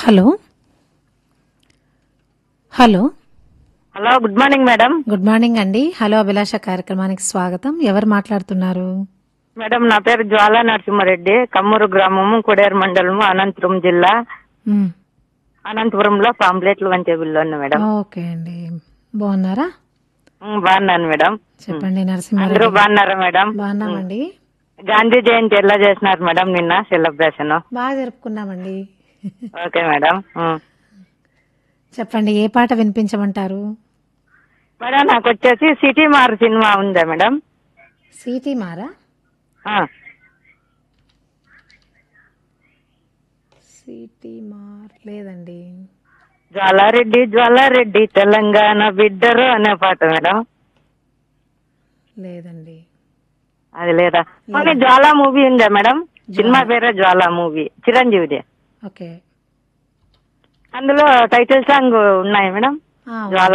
Hello hello hello good morning madam good morning అండి hello Abhilasha కార్యక్రమానికి స్వాగతం ఎవరు మాట్లాడుతున్నారు మేడం నా పేరు జ్వాలా నరసింహారెడ్డి కమ్మూరు గ్రామము కొడేరు మండలము అనంతపురం జిల్లా మ్, అనంతపురంలో పాంప్లెట్లు వంచే బిల్లు మేడం ఓకే అండి బాగున్నారా ఉమ్, బాగున్నాను మేడం చెప్పండి అందరూ నరసింహారెడ్డి బాగున్నారా మేడం బాగున్నామండి గాంధీ జయంతి ఎలా చేసినారు మేడం నిన్న సెలబ్రేషన్ బాగా జరుపుకున్నామండి ఓకే మేడం ఉమ్. చెప్పండి ఏ పాట వినిపించమంటారు మేడం నాకు వచ్చేసి సిటీ మార్ సినిమా ఉందా మేడం సీటీ మారా ఆ, సీటీ మార్ లేదండి జ్వాలారెడ్డి జ్వాలారెడ్డి తెలంగాణ బిడ్డరు అనే పాట మేడం లేదండి అది లేదా కానీ జ్వాలా మూవీ ఉందా మేడం సినిమా పేరే జ్వాలా మూవీ చిరంజీవిది ఓకే అందులో టైటిల్ సాంగ్ ఉన్నాయి మేడం ఆ, జ్వాల